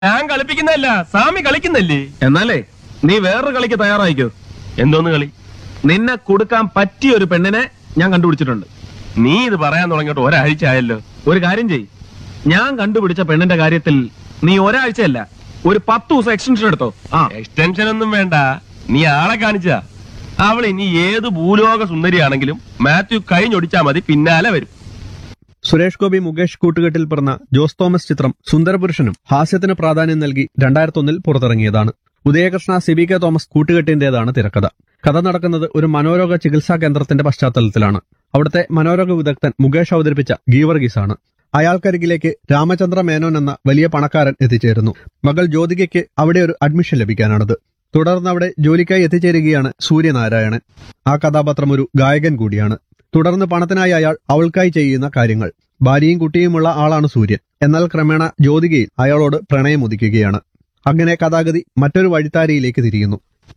ഞാൻ കളിപ്പിക്കുന്നതല്ല സ്വാമി കളിക്കുന്നല്ലേ എന്നാലേ നീ വേറൊരു കളിക്ക് തയ്യാറായിക്കോ എന്തോന്ന് കളി നിന്നെ കൊടുക്കാൻ പറ്റിയ ഒരു പെണ്ണിനെ ഞാൻ കണ്ടുപിടിച്ചിട്ടുണ്ട് നീ ഇത് പറയാൻ തുടങ്ങിയിട്ട് ഒരാഴ്ച ആയല്ലോ ഒരു കാര്യം ചെയ് ഞാൻ കണ്ടുപിടിച്ച പെണ്ണിന്റെ കാര്യത്തിൽ നീ ഒരാഴ്ചയല്ല ഒരു പത്ത് ദിവസം എക്സ്റ്റൻഷൻ എടുത്തോ ആ എക്സ്റ്റൻഷൻ ഒന്നും വേണ്ട നീ ആളെ കാണിച്ചാ അവൾ ഇനി ഏത് ഭൂലോക സുന്ദരിയാണെങ്കിലും മാത്യു കഴിഞ്ഞൊടിച്ചാ മതി പിന്നാലെ വരും സുരേഷ് ഗോപി മുകേഷ് കൂട്ടുകെട്ടിൽ പിറന്ന ജോസ് തോമസ് ചിത്രം സുന്ദരപുരുഷനും ഹാസ്യത്തിന് പ്രാധാന്യം നൽകി രണ്ടായിരത്തൊന്നിൽ പുറത്തിറങ്ങിയതാണ് ഉദയകൃഷ്ണ സി ബി കെ തോമസ് കൂട്ടുകെട്ടിന്റേതാണ് തിരക്കഥ കഥ നടക്കുന്നത് ഒരു മനോരോഗ ചികിത്സാ കേന്ദ്രത്തിന്റെ പശ്ചാത്തലത്തിലാണ് അവിടുത്തെ മനോരോഗ വിദഗ്ധൻ മുകേഷ് അവതരിപ്പിച്ച ഗീവർഗീസാണ് അയാൾക്കരികിലേക്ക് രാമചന്ദ്ര മേനോൻ എന്ന വലിയ പണക്കാരൻ എത്തിച്ചേരുന്നു മകൾ ജ്യോതികയ്ക്ക് അവിടെ ഒരു അഡ്മിഷൻ ലഭിക്കാനാണത് തുടർന്ന് അവിടെ ജോലിക്കായി എത്തിച്ചേരുകയാണ് സൂര്യനാരായണൻ ആ കഥാപാത്രം ഒരു ഗായകൻ കൂടിയാണ് തുടർന്ന് പണത്തിനായി അയാൾ അവൾക്കായി ചെയ്യുന്ന കാര്യങ്ങൾ ഭാര്യയും കുട്ടിയുമുള്ള ആളാണ് സൂര്യൻ എന്നാൽ ക്രമേണ ജ്യോതികയിൽ അയാളോട് പ്രണയം ഉദിക്കുകയാണ് അങ്ങനെ കഥാഗതി മറ്റൊരു വഴിത്താരിയിലേക്ക് തിരിയുന്നു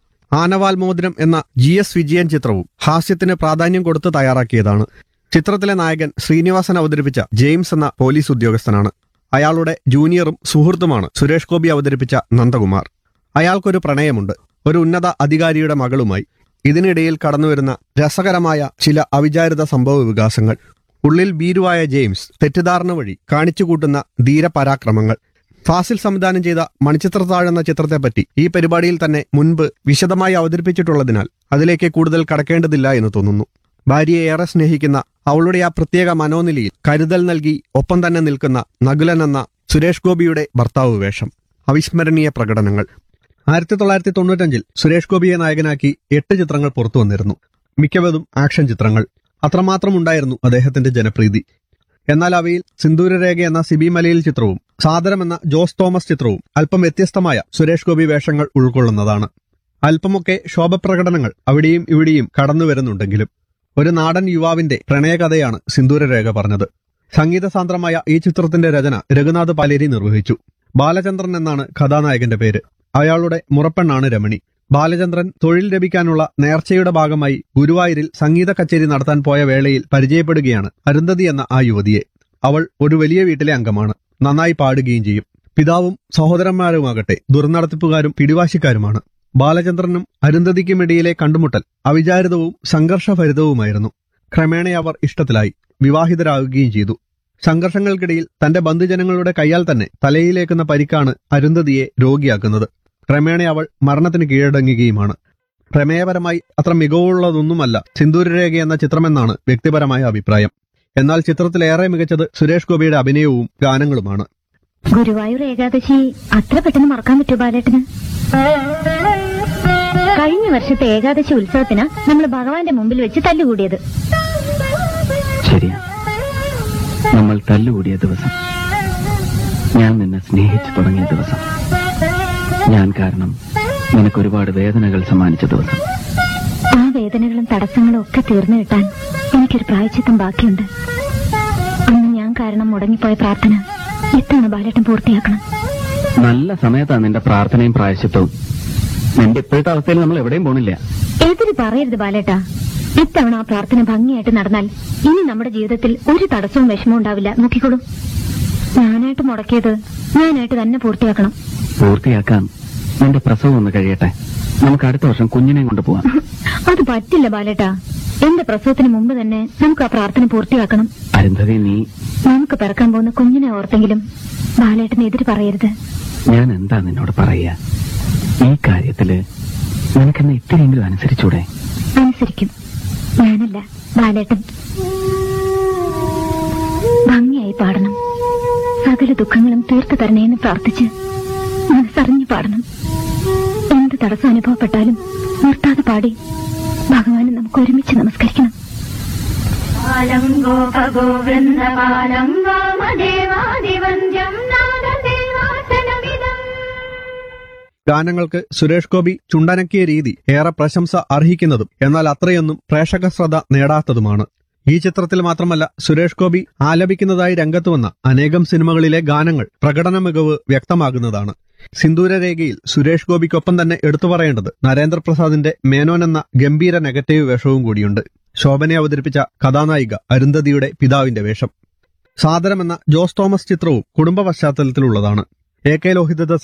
ആനവാൽ മോതിരം എന്ന ജി എസ് വിജയൻ ചിത്രവും ഹാസ്യത്തിന് പ്രാധാന്യം കൊടുത്ത് തയ്യാറാക്കിയതാണ് ചിത്രത്തിലെ നായകൻ ശ്രീനിവാസൻ അവതരിപ്പിച്ച ജെയിംസ് എന്ന പോലീസ് ഉദ്യോഗസ്ഥനാണ് അയാളുടെ ജൂനിയറും സുഹൃത്തുമാണ് സുരേഷ് ഗോപി അവതരിപ്പിച്ച നന്ദകുമാർ അയാൾക്കൊരു പ്രണയമുണ്ട് ഒരു ഉന്നത അധികാരിയുടെ മകളുമായി ഇതിനിടയിൽ കടന്നുവരുന്ന രസകരമായ ചില അവിചാരിത സംഭവ വികാസങ്ങൾ ഉള്ളിൽ ഭീരുവായ ജെയിംസ് തെറ്റിദ്ധാരണ വഴി കാണിച്ചുകൂട്ടുന്ന ധീരപരാക്രമങ്ങൾ ഫാസിൽ സംവിധാനം ചെയ്ത മണിച്ചിത്രത്താഴ് എന്ന ചിത്രത്തെപ്പറ്റി ഈ പരിപാടിയിൽ തന്നെ മുൻപ് വിശദമായി അവതരിപ്പിച്ചിട്ടുള്ളതിനാൽ അതിലേക്ക് കൂടുതൽ കടക്കേണ്ടതില്ല എന്ന് തോന്നുന്നു ഭാര്യയെ ഏറെ സ്നേഹിക്കുന്ന അവളുടെ ആ പ്രത്യേക മനോനിലയിൽ കരുതൽ നൽകി ഒപ്പം തന്നെ നിൽക്കുന്ന നകുലൻ എന്ന സുരേഷ് ഗോപിയുടെ ഭർത്താവ് വേഷം അവിസ്മരണീയ പ്രകടനങ്ങൾ ആയിരത്തി തൊള്ളായിരത്തി തൊണ്ണൂറ്റഞ്ചിൽ സുരേഷ് ഗോപിയെ നായകനാക്കി എട്ട് ചിത്രങ്ങൾ പുറത്തു വന്നിരുന്നു മിക്കവതും ആക്ഷൻ ചിത്രങ്ങൾ അത്രമാത്രം ഉണ്ടായിരുന്നു അദ്ദേഹത്തിന്റെ ജനപ്രീതി എന്നാൽ അവയിൽ സിന്ദൂരരേഖ എന്ന സിബി മലയിൽ ചിത്രവും സാദരം എന്ന ജോസ് തോമസ് ചിത്രവും അല്പം വ്യത്യസ്തമായ സുരേഷ് ഗോപി വേഷങ്ങൾ ഉൾക്കൊള്ളുന്നതാണ് അല്പമൊക്കെ ശോഭപ്രകടനങ്ങൾ അവിടെയും ഇവിടെയും കടന്നു വരുന്നുണ്ടെങ്കിലും ഒരു നാടൻ യുവാവിന്റെ പ്രണയകഥയാണ് സിന്ദൂരരേഖ പറഞ്ഞത് സംഗീതസാന്ദ്രമായ ഈ ചിത്രത്തിന്റെ രചന രഘുനാഥ് പാലേരി നിർവഹിച്ചു ബാലചന്ദ്രൻ എന്നാണ് കഥാനായകന്റെ പേര് അയാളുടെ മുറപ്പെണ്ണാണ് രമണി ബാലചന്ദ്രൻ തൊഴിൽ ലഭിക്കാനുള്ള നേർച്ചയുടെ ഭാഗമായി ഗുരുവായൂരിൽ സംഗീത കച്ചേരി നടത്താൻ പോയ വേളയിൽ പരിചയപ്പെടുകയാണ് അരുന്ധതി എന്ന ആ യുവതിയെ അവൾ ഒരു വലിയ വീട്ടിലെ അംഗമാണ് നന്നായി പാടുകയും ചെയ്യും പിതാവും സഹോദരന്മാരുമാകട്ടെ ദുർനടത്തിപ്പുകാരും പിടിവാശിക്കാരുമാണ് ബാലചന്ദ്രനും അരുന്ധതിക്കുമിടയിലെ കണ്ടുമുട്ടൽ അവിചാരിതവും സംഘർഷഭരിതവുമായിരുന്നു ക്രമേണ അവർ ഇഷ്ടത്തിലായി വിവാഹിതരാകുകയും ചെയ്തു സംഘർഷങ്ങൾക്കിടയിൽ തന്റെ ബന്ധുജനങ്ങളുടെ കൈയാൽ തന്നെ തലയിലേക്കുന്ന പരിക്കാണ് അരുന്ധതിയെ രോഗിയാക്കുന്നത് ക്രമേണ അവൾ മരണത്തിന് കീഴടങ്ങുകയുമാണ് പ്രമേയപരമായി അത്ര മികവുള്ളതൊന്നുമല്ല സിന്ദൂരരേഖ എന്ന ചിത്രമെന്നാണ് വ്യക്തിപരമായ അഭിപ്രായം എന്നാൽ ചിത്രത്തിലേറെ മികച്ചത് സുരേഷ് ഗോപിയുടെ അഭിനയവും ഗാനങ്ങളുമാണ് ഗുരുവായൂർ ഏകാദശി അത്ര പെട്ടെന്ന് മറക്കാൻ പറ്റുമോ ബാലേട്ടന് കഴിഞ്ഞ വർഷത്തെ ഏകാദശി ഉത്സവത്തിന് നമ്മൾ ഭഗവാന്റെ മുമ്പിൽ വെച്ച് തല്ലുകൂടിയത് ശരിയാ നമ്മൾ തല്ലുകൂടിയ ദിവസം ഞാൻ നിന്നെ സ്നേഹിച്ചു തുടങ്ങിയ ദിവസം ഞാൻ കാരണം നിനക്ക് ഒരുപാട് വേദനകൾ സമ്മാനിച്ച ദിവസം ആ വേദനകളും തടസ്സങ്ങളും ഒക്കെ തീർന്നു കിട്ടാൻ എനിക്കൊരു പ്രായച്ചിത്തം ബാക്കിയുണ്ട് അന്ന് ഞാൻ കാരണം മുടങ്ങിപ്പോയ പ്രാർത്ഥന ഇത്തവണ ബാലേട്ടൻ പൂർത്തിയാക്കണം നല്ല സമയത്താണ് നിന്റെ പ്രാർത്ഥനയും പ്രായശ്ചിത്തവും നിന്റെ ഇപ്പോഴത്തെ അവസ്ഥയിൽ നമ്മൾ എവിടെയും പോണില്ല എതിര് പറയരുത് ബാലേട്ടാ ഇത്തവണ ആ പ്രാർത്ഥന ഭംഗിയായിട്ട് നടന്നാൽ ഇനി നമ്മുടെ ജീവിതത്തിൽ ഒരു തടസ്സവും വിഷമവും ഉണ്ടാവില്ല നോക്കിക്കോളൂ ഞാനായിട്ട് മുടക്കിയത് ഞാനായിട്ട് തന്നെ പൂർത്തിയാക്കണം പൂർത്തിയാക്കാൻ നിന്റെ പ്രസവം ഒന്ന് കഴിയട്ടെ നമുക്ക് അടുത്ത വർഷം കുഞ്ഞിനെ കൊണ്ടുപോവാം അത് പറ്റില്ല ബാലേട്ടാ എന്റെ പ്രസവത്തിന് മുമ്പ് തന്നെ നമുക്ക് ആ പ്രാർത്ഥന പൂർത്തിയാക്കണം അരുന്ധതി നീ നമുക്ക് പിറക്കാൻ പോകുന്ന കുഞ്ഞിനെ ഓർത്തെങ്കിലും ബാലേട്ടന് എതിര് പറയരുത് ഞാൻ എന്താ നിന്നോട് പറയുക ഈ കാര്യത്തില് നിനക്കെന്നെ ഇത്തിരിയെങ്കിലും അനുസരിച്ചൂടെ അനുസരിക്കും ഞാനല്ല ബാലേട്ടൻ ഭംഗിയായി പാടണം സകല ദുഃഖങ്ങളും തീർത്തു തരണേന്ന് പ്രാർത്ഥിച്ച് മനസ്സറിഞ്ഞു പാടണം എന്ത് തടസ്സം അനുഭവപ്പെട്ടാലും നിർത്താതെ പാടി ഭഗവാനെ നമുക്ക് ഒരുമിച്ച് നമസ്കരിക്കണം പാലം ഗോപഗോവൃന്ദപാലം വാമദേവാദിവന്ദ്യം നാദദേവാസനമിതം ഗാനങ്ങൾക്ക് സുരേഷ് ഗോപി ചുണ്ടനക്കിയ രീതി ഏറെ പ്രശംസ അർഹിക്കുന്നതും എന്നാൽ അത്രയൊന്നും പ്രേക്ഷക ശ്രദ്ധ നേടാത്തതുമാണ് ഈ ചിത്രത്തിൽ മാത്രമല്ല സുരേഷ് ഗോപി ആലപിക്കുന്നതായി രംഗത്ത് വന്ന അനേകം സിനിമകളിലെ ഗാനങ്ങൾ പ്രകടന മികവ് വ്യക്തമാകുന്നതാണ് സിന്ദൂരരേഖയിൽ സുരേഷ് ഗോപിക്കൊപ്പം തന്നെ എടുത്തു പറയേണ്ടത് നരേന്ദ്രപ്രസാദിന്റെ മേനോൻ എന്ന ഗംഭീര നെഗറ്റീവ് വേഷവും കൂടിയുണ്ട് ശോഭനെ അവതരിപ്പിച്ച കഥാനായിക അരുന്ധതിയുടെ പിതാവിന്റെ വേഷം സാദരം എന്ന ജോസ് തോമസ് ചിത്രവും കുടുംബ പശ്ചാത്തലത്തിലുള്ളതാണ് എ കെ ലോഹിതദാസ്